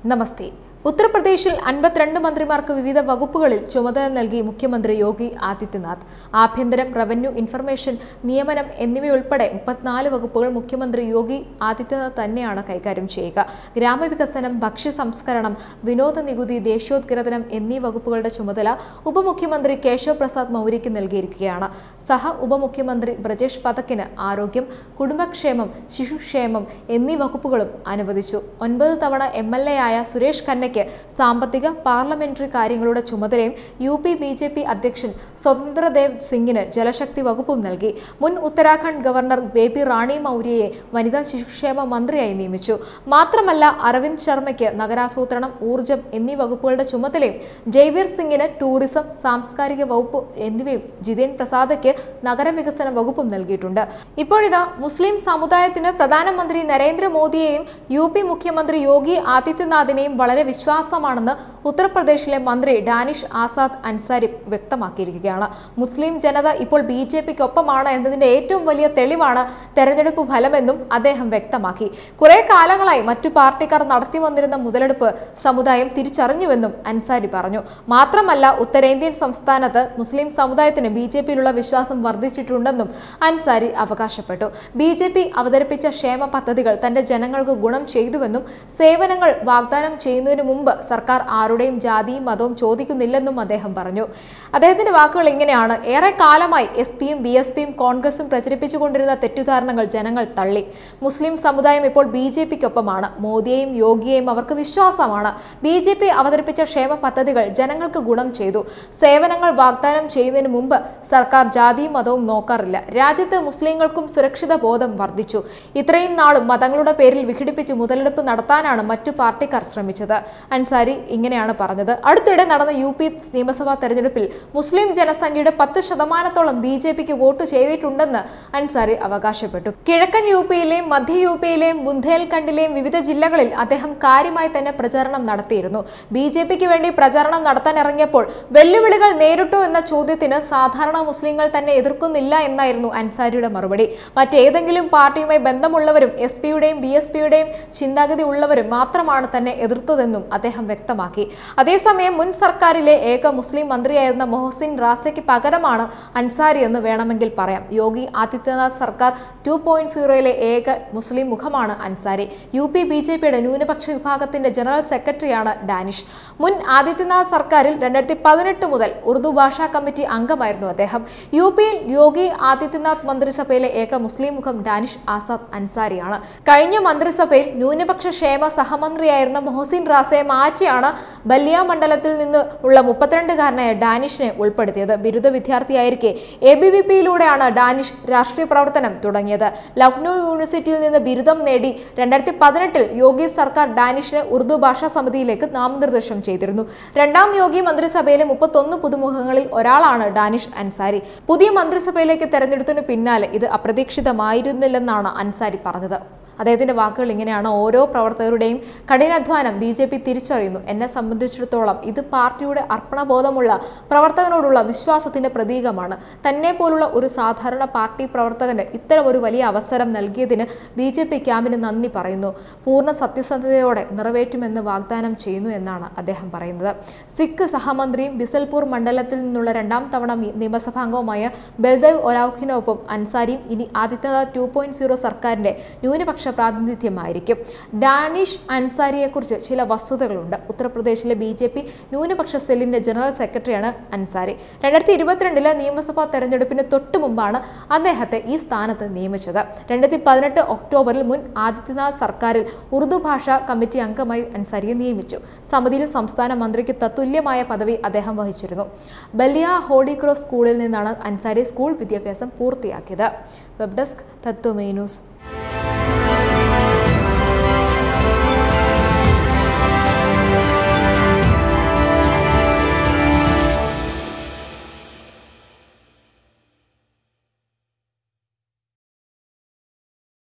നമസ്തേ ഉത്തർപ്രദേശിൽ അൻപത്തിരണ്ട് മന്ത്രിമാർക്ക് വിവിധ വകുപ്പുകളിൽ ചുമതല നൽകി മുഖ്യമന്ത്രി യോഗി ആദിത്യനാഥ് ആഭ്യന്തരം റവന്യൂ ഇൻഫർമേഷൻ നിയമനം എന്നിവയുൾപ്പെടെ മുപ്പത്തിനാല് വകുപ്പുകൾ മുഖ്യമന്ത്രി യോഗി ആദിത്യനാഥ് തന്നെയാണ് കൈകാര്യം ചെയ്യുക ഗ്രാമവികസനം ഭക്ഷ്യ സംസ്കരണം വിനോദ നികുതി ദേശീയോദ്ഗ്രഥനം എന്നീ വകുപ്പുകളുടെ ചുമതല ഉപമുഖ്യമന്ത്രി കേശവ് പ്രസാദ് മൗര്യയ്ക്ക് നൽകിയിരിക്കുകയാണ് സഹ ഉപമുഖ്യമന്ത്രി ബ്രജേഷ് പതക്കിന് ആരോഗ്യം കുടുംബക്ഷേമം ശിശുക്ഷേമം എന്നീ വകുപ്പുകളും അനുവദിച്ചു ഒൻപത് തവണ എം എൽ എ ആയ സുരേഷ് ഖന്നയ്ക്ക് സാമ്പത്തിക പാർലമെന്ററി കാര്യങ്ങളുടെ ചുമതലയും U P B J P അധ്യക്ഷൻ സ്വതന്ത്രദേവ് സിംഗിന് ജലശക്തി വകുപ്പും നൽകി മുൻ ഉത്തരാഖണ്ഡ് ഗവർണർ ബേബി റാണി മൗര്യയെ വനിതാ ശിശുക്ഷേമ മന്ത്രിയായി നിയമിച്ചു മാത്രമല്ല അരവിന്ദ് ശർമ്മയ്ക്ക് നഗരാസൂത്രണം ഊർജം എന്നീ വകുപ്പുകളുടെ ചുമതലയും ജയ്വീർ സിംഗിന് ടൂറിസം സാംസ്കാരിക വകുപ്പ് എന്നിവയും ജിതേൻ പ്രസാദയ്ക്ക് നഗരവികസന വകുപ്പും നൽകിയിട്ടുണ്ട് ഇപ്പോഴിതാ മുസ്ലിം സമുദായത്തിന് പ്രധാനമന്ത്രി നരേന്ദ്രമോദിയെയും യു പി മുഖ്യമന്ത്രി യോഗി ആദിത്യനാഥിനെയും വളരെ വിശ്വാസമാണെന്ന് ഉത്തർപ്രദേശിലെ മന്ത്രി ഡാനിഷ് ആസാദ് അൻസാരി വ്യക്തമാക്കിയിരിക്കുകയാണ് മുസ്ലിം ജനത ഇപ്പോൾ ബി ജെ പിക്കൊപ്പമാണ് എന്നതിന്റെ ഏറ്റവും വലിയ തെളിവാണ് തെരഞ്ഞെടുപ്പ് ഫലമെന്നും അദ്ദേഹം വ്യക്തമാക്കി കുറെ കാലങ്ങളായി മറ്റു പാർട്ടിക്കാർ നടത്തി വന്നിരുന്ന മുതലെടുപ്പ് സമുദായം തിരിച്ചറിഞ്ഞുവെന്നും അൻസാരി പറഞ്ഞു മാത്രമല്ല ഉത്തരേന്ത്യൻ സംസ്ഥാനത്ത് മുസ്ലിം സമുദായത്തിന് ബി ജെ പിയിലുള്ള വിശ്വാസം വർദ്ധിച്ചിട്ടുണ്ടെന്നും അൻസാരി അവകാശപ്പെട്ടു ബി ജെ പി അവതരിപ്പിച്ച ക്ഷേമ പദ്ധതികൾ തന്റെ ജനങ്ങൾക്ക് ഗുണം ചെയ്തുവെന്നും സേവനങ്ങൾ വാഗ്ദാനം ചെയ്യുന്നതിന് മുമ്പ് സർക്കാർ ആരുടെയും ജാതിയും മതവും ചോദിക്കുന്നില്ലെന്നും അദ്ദേഹം പറഞ്ഞു അദ്ദേഹത്തിന്റെ വാക്കുകൾ ഇങ്ങനെയാണ് ഏറെ കാലമായി എസ് പിയും ബി എസ് പിയും കോൺഗ്രസും പ്രചരിപ്പിച്ചുകൊണ്ടിരുന്ന തെറ്റിദ്ധാരണകൾ ജനങ്ങൾ തള്ളി മുസ്ലിം സമുദായം ഇപ്പോൾ ബി ജെ പിക്കൊപ്പമാണ് മോദിയെയും യോഗിയെയും അവർക്ക് വിശ്വാസമാണ് ബി ജെ പി അവതരിപ്പിച്ച ക്ഷേമ പദ്ധതികൾ ജനങ്ങൾക്ക് ഗുണം ചെയ്തു സേവനങ്ങൾ വാഗ്ദാനം ചെയ്യുന്നതിന് മുമ്പ് സർക്കാർ ജാതിയും മതവും നോക്കാറില്ല രാജ്യത്ത് മുസ്ലിങ്ങൾക്കും സുരക്ഷിത ബോധം വർദ്ധിച്ചു ഇത്രയും നാളും മതങ്ങളുടെ പേരിൽ വിഘടിപ്പിച്ച് മുതലെടുപ്പ് നടത്താനാണ് മറ്റു പാർട്ടിക്കാർ ശ്രമിച്ചത് അൻസാരി ഇങ്ങനെയാണ് പറഞ്ഞത് അടുത്തിടെ നടന്ന യു പി നിയമസഭാ തെരഞ്ഞെടുപ്പിൽ മുസ്ലിം ജനസംഖ്യയുടെ പത്ത് ശതമാനത്തോളം ബി ജെ പിക്ക് വോട്ട് ചെയ്തിട്ടുണ്ടെന്ന് അൻസാരി അവകാശപ്പെട്ടു കിഴക്കൻ യു പിയിലെയും മധ്യ യു പിയിലെയും ബുന്ധേൽഖണ്ഡിലെയും വിവിധ ജില്ലകളിൽ അദ്ദേഹം കാര്യമായി തന്നെ പ്രചാരണം നടത്തിയിരുന്നു ബി ജെ പിക്ക് വേണ്ടി പ്രചാരണം നടത്താൻ ഇറങ്ങിയപ്പോൾ വെല്ലുവിളികൾ നേരിട്ടു എന്ന ചോദ്യത്തിന് സാധാരണ മുസ്ലിങ്ങൾ തന്നെ എതിർക്കുന്നില്ല എന്നായിരുന്നു അൻസാരിയുടെ മറുപടി മറ്റേതെങ്കിലും പാർട്ടിയുമായി ബന്ധമുള്ളവരും എസ് പിയുടെയും ബി എസ് പിയുടെയും ചിന്താഗതി ഉള്ളവരും മാത്രമാണ് തന്നെ എതിർത്തതെന്നും അദ്ദേഹം വ്യക്തമാക്കി അതേസമയം മുൻ സർക്കാരിലെ ഏക മുസ്ലിം മന്ത്രിയായിരുന്ന മൊഹസിൻ റാസയ്ക്ക് പകരമാണ് അൻസാരി എന്ന് വേണമെങ്കിൽ പറയാം യോഗി ആദിത്യനാഥ് സർക്കാർ ടു പോയിന്റ് സീറോയിലെ ഏക മുസ്ലിം മുഖമാണ് Ansari U P B J പിയുടെ ന്യൂനപക്ഷ വിഭാഗത്തിന്റെ ജനറൽ സെക്രട്ടറിയാണ് ഡാനിഷ് മുൻ ആദിത്യനാഥ് സർക്കാരിൽ രണ്ടായിരത്തി പതിനെട്ട് മുതൽ ഉറുദു ഭാഷാ കമ്മിറ്റി അംഗമായിരുന്നു അദ്ദേഹം യു പിയിൽ യോഗി ആദിത്യനാഥ് മന്ത്രിസഭയിലെ ഏക മുസ്ലിം മുഖം ഡാനിഷ് ആസാദ് അൻസാരിയാണ് കഴിഞ്ഞ മന്ത്രിസഭയിൽ ന്യൂനപക്ഷ ക്ഷേമ സഹമന്ത്രിയായിരുന്ന മൊഹസിൻ റാസയെ മാറ്റിയാണ് ബല്ലിയ മണ്ഡലത്തിൽ നിന്ന് ഉള്ള മുപ്പത്തിരണ്ടുകാരനായ ഡാനിഷിനെ ഉൾപ്പെടുത്തിയത് ബിരുദ വിദ്യാർത്ഥിയായിരിക്കെ എ ബി വി പിയിലൂടെയാണ് ഡാനിഷ് രാഷ്ട്രീയ പ്രവർത്തനം തുടങ്ങിയത് ലക്നൗ യൂണിവേഴ്സിറ്റിയിൽ നിന്ന് ബിരുദം നേടി രണ്ടായിരത്തി പതിനെട്ടിൽ യോഗി സർക്കാർ ഡാനിഷിനെ ഉറുദു ഭാഷാ സമിതിയിലേക്ക് നാമനിർദ്ദേശം ചെയ്തിരുന്നു രണ്ടാം യോഗി മന്ത്രിസഭയിലെ മുപ്പത്തൊന്ന് പുതുമുഖങ്ങളിൽ ഒരാളാണ് ഡാനിഷ് അൻസാരി പുതിയ മന്ത്രിസഭയിലേക്ക് തെരഞ്ഞെടുത്തതിനു പിന്നാലെ ഇത് അപ്രതീക്ഷിതമായിരുന്നില്ലെന്നാണ് അൻസാരി പറഞ്ഞത് അദ്ദേഹത്തിന്റെ വാക്കുകൾ ഇങ്ങനെയാണ് ഓരോ പ്രവർത്തകരുടെയും കഠിനാധ്വാനം ബി ജെ പി തിരിച്ചറിയുന്നു എന്നെ സംബന്ധിച്ചിടത്തോളം ഇത് പാർട്ടിയുടെ അർപ്പണബോധമുള്ള പ്രവർത്തകനോടുള്ള വിശ്വാസത്തിന്റെ പ്രതീകമാണ് തന്നെ പോലുള്ള ഒരു സാധാരണ പാർട്ടി പ്രവർത്തകന് ഇത്തരം ഒരു വലിയ അവസരം നൽകിയതിന് ബി ജെ പി ക്യാമ്പിന് നന്ദി പറയുന്നു പൂർണ്ണ സത്യസന്ധതയോടെ നിറവേറ്റുമെന്ന് വാഗ്ദാനം ചെയ്യുന്നു എന്നാണ് അദ്ദേഹം പറയുന്നത് സിഖ് സഹമന്ത്രിയും ബിസൽപൂർ മണ്ഡലത്തിൽ നിന്നുള്ള രണ്ടാം തവണ മി- നിയമസഭാംഗവുമായ ബൽദേവ് ഒരാഖിനൊപ്പം അൻസാരിയും ഇനി ആദിത്യനാഥ് ടു പോയിന്റ് സീറോ സർക്കാരിന്റെ ന്യൂനപക്ഷ പ്രാതിനിധ്യമായിരിക്കും ഡാനിഷ് അൻസാരിയെക്കുറിച്ച് ചില വസ്തുതകളുണ്ട് ഉത്തർപ്രദേശിലെ ബി ജെ പി ന്യൂനപക്ഷ സെല്ലിന്റെ ജനറൽ സെക്രട്ടറിയാണ് അൻസാരി രണ്ടായിരത്തി ഇരുപത്തിരണ്ടിലെ നിയമസഭാ തെരഞ്ഞെടുപ്പിന് തൊട്ടു മുമ്പാണ് അദ്ദേഹത്തെ ഈ സ്ഥാനത്ത് നിയമിച്ചത് രണ്ടായിരത്തി പതിനെട്ട് ഒക്ടോബറിൽ മുൻ ആദിത്യനാഥ് സർക്കാരിൽ ഉറുദു ഭാഷാ കമ്മിറ്റി അംഗമായി അൻസാരിയെ നിയമിച്ചു സമിതിയിൽ സംസ്ഥാന മന്ത്രിക്ക് തത്തുല്യമായ പദവി അദ്ദേഹം വഹിച്ചിരുന്നു ബല്ലിയ ഹോളി ക്രോസ് സ്കൂളിൽ നിന്നാണ് അൻസാരി സ്കൂൾ വിദ്യാഭ്യാസം പൂർത്തിയാക്കിയത് വെബ് ഡെസ്ക് തത്വമേ ന്യൂസ്